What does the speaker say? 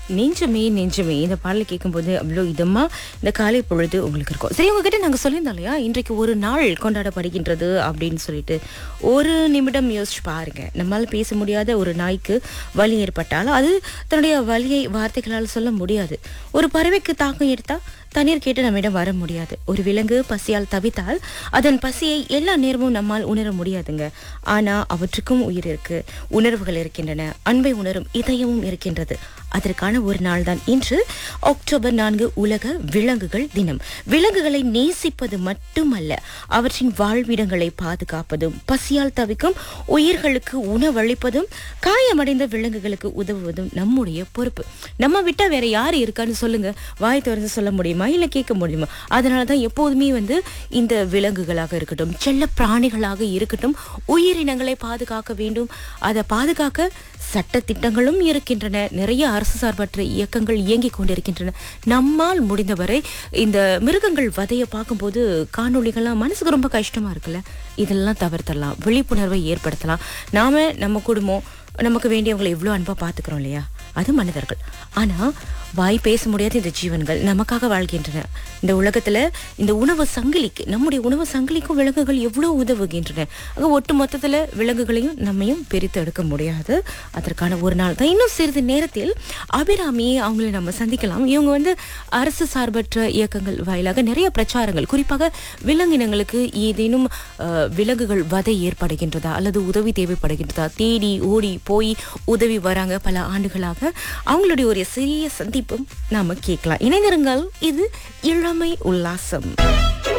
நெஞ்சமே நெஞ்சமே இந்த பாடலை கேட்கும்போது அவ்வளோ இதமா இந்த காலை பொழுது உங்களுக்கு இருக்கும் சரி உங்ககிட்ட நாங்கள் சொல்லியிருந்தோம் இல்லையா இன்றைக்கு ஒரு நாள் கொண்டாடப்படுகின்றது அப்படின்னு சொல்லிட்டு ஒரு நிமிடம் யோசிச்சு பாருங்க நம்மால் பேச முடியாத ஒரு நாய்க்கு வலி ஏற்பட்டாலும் அது தன்னுடைய வலியை வார்த்தைகளால் சொல்ல முடியாது ஒரு பறவைக்கு தாக்கம் எடுத்தா தண்ணீர் கேட்டு நம்மிடம் வர முடியாது ஒரு விலங்கு பசியால் தவித்தால் அதன் பசியை எல்லா நேரமும் நம்மால் உணர முடியாதுங்க ஆனா அவற்றுக்கும் உயிர் இருக்கு உணர்வுகள் இருக்கின்றன அன்பை உணரும் இதயமும் இருக்கின்றது அதற்கான ஒரு நாள் தான் இன்று அக்டோபர் நான்கு உலக விலங்குகள் தினம் விலங்குகளை நேசிப்பது மட்டுமல்ல அவற்றின் வாழ்விடங்களை பாதுகாப்பதும் பசியால் தவிக்கும் உயிர்களுக்கு உணவளிப்பதும் காயமடைந்த விலங்குகளுக்கு உதவுவதும் நம்முடைய பொறுப்பு நம்ம விட்டா வேற யார் இருக்கான்னு சொல்லுங்க வாய் திறந்து சொல்ல முடியுமா இல்ல கேட்க முடியுமா அதனால தான் எப்போதுமே வந்து இந்த விலங்குகளாக இருக்கட்டும் செல்ல பிராணிகளாக இருக்கட்டும் உயிரினங்களை பாதுகாக்க வேண்டும் அதை பாதுகாக்க சட்ட திட்டங்களும் இருக்கின்றன நிறைய அரசு சார்பற்ற இயக்கங்கள் இயங்கிக் கொண்டிருக்கின்றன நம்மால் முடிந்தவரை இந்த மிருகங்கள் வதையை பார்க்கும்போது காணொளிகள்லாம் மனசுக்கு ரொம்ப கஷ்டமா இருக்குல்ல இதெல்லாம் தவிர்த்தலாம் விழிப்புணர்வை ஏற்படுத்தலாம் நாம நம்ம குடும்பம் நமக்கு வேண்டியவங்களை எவ்வளோ அன்பா பார்த்துக்கிறோம் இல்லையா அது மனிதர்கள் ஆனா வாய் பேச முடியாத இந்த ஜீவன்கள் நமக்காக வாழ்கின்றன இந்த உலகத்துல இந்த உணவு சங்கிலிக்கு நம்முடைய உணவு சங்கிலிக்கும் விலங்குகள் எவ்வளவு உதவுகின்றன ஆக ஒட்டு மொத்தத்துல விலங்குகளையும் நம்மையும் பிரித்து எடுக்க முடியாது அதற்கான ஒரு நாள் தான் இன்னும் சிறிது நேரத்தில் அபிராமி அவங்களை நம்ம சந்திக்கலாம் இவங்க வந்து அரசு சார்பற்ற இயக்கங்கள் வாயிலாக நிறைய பிரச்சாரங்கள் குறிப்பாக விலங்கினங்களுக்கு ஏதேனும் அஹ், விலங்குகள் வதை ஏற்படுகின்றதா அல்லது உதவி தேவைப்படுகின்றதா தேடி ஓடி போய் உதவி வராங்க பல ஆண்டுகளாக அவங்களுடைய ஒரு சிறிய சந்திப்பும் நாம கேட்கலாம் இணைந்திருங்கள் இது இளமை உல்லாசம்